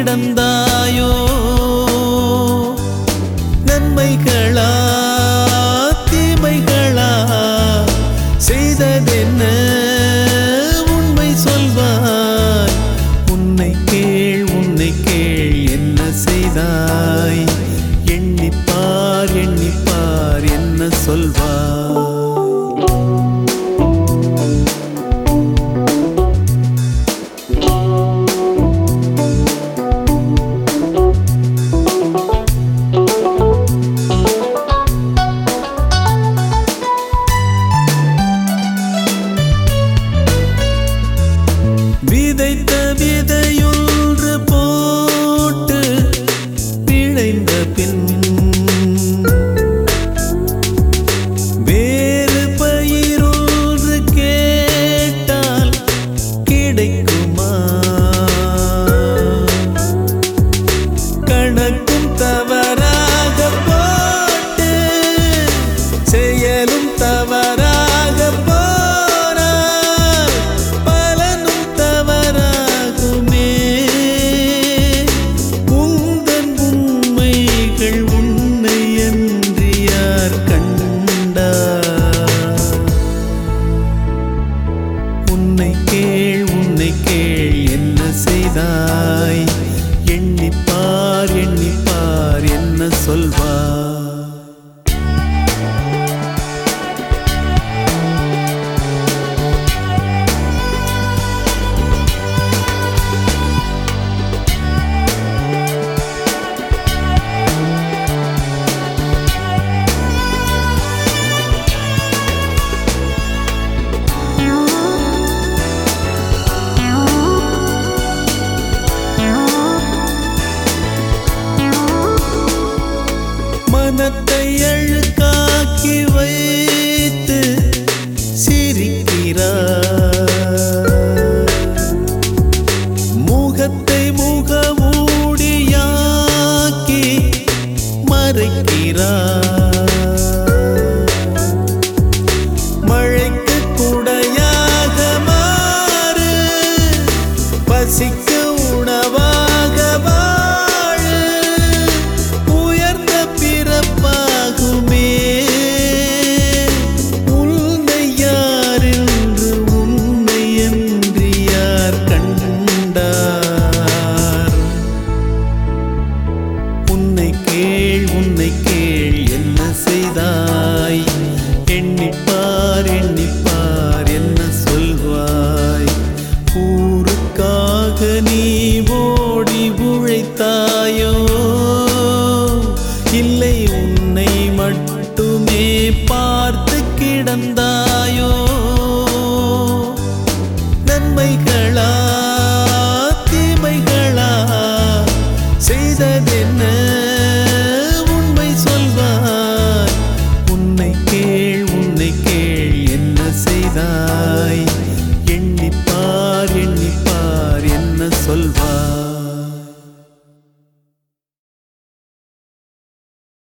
கிடந்தாயோ நன்மைகளா தீமைகளா செய்ததென்ன உண்மை சொல்வாய் உன்னை கேள் உன்னை கேள் என்ன செய்தாய் எண்ணிப்பார் எண்ணிப்பார் என்ன சொல்வாய் விதைத்த விதையொன்று போட்டு விளைந்த பின் வேறு பயிரொன்று கேட்டால் கிடைக்குமா கணக்கும் தவறாக போட்டு செயலும் தவறாக போனால் பலனும் தவறாகுமே உந்தன் உண்மைகள் உன்னை என்று யார் கண்டார் உன்னை கேள் உன்னை கேள் என்ன செய்தாய் எண்ணிப்பார் எண்ணிப்பார் என்ன சொல்வார் மனத்தை அழுக்காக்கி வைத்து சிரிக்கிறார் முகத்தை முகமூடியாக்கி மறைக்கிறார் மழைக்கு குடையாக மாறு பசிக்க உணவாக வாழு உயர்ந்த பிறப்பாகுமே உன்னை யார் என்று உன்னை என்று யார் கண்டார் உன்னை கேள் உன்னை கேள் என்ன செய்தாய் எண்ணிப்பார் எண்ணிப்பார் என்ன சொல்வாய் ஊருக்காக நீ ஓடி உழைத்தாயோ இல்லை உன்னை மட்டுமே பார்த்து கிடந்தாயோ நன்மைகளா தீமைகளா செய்ததென்ன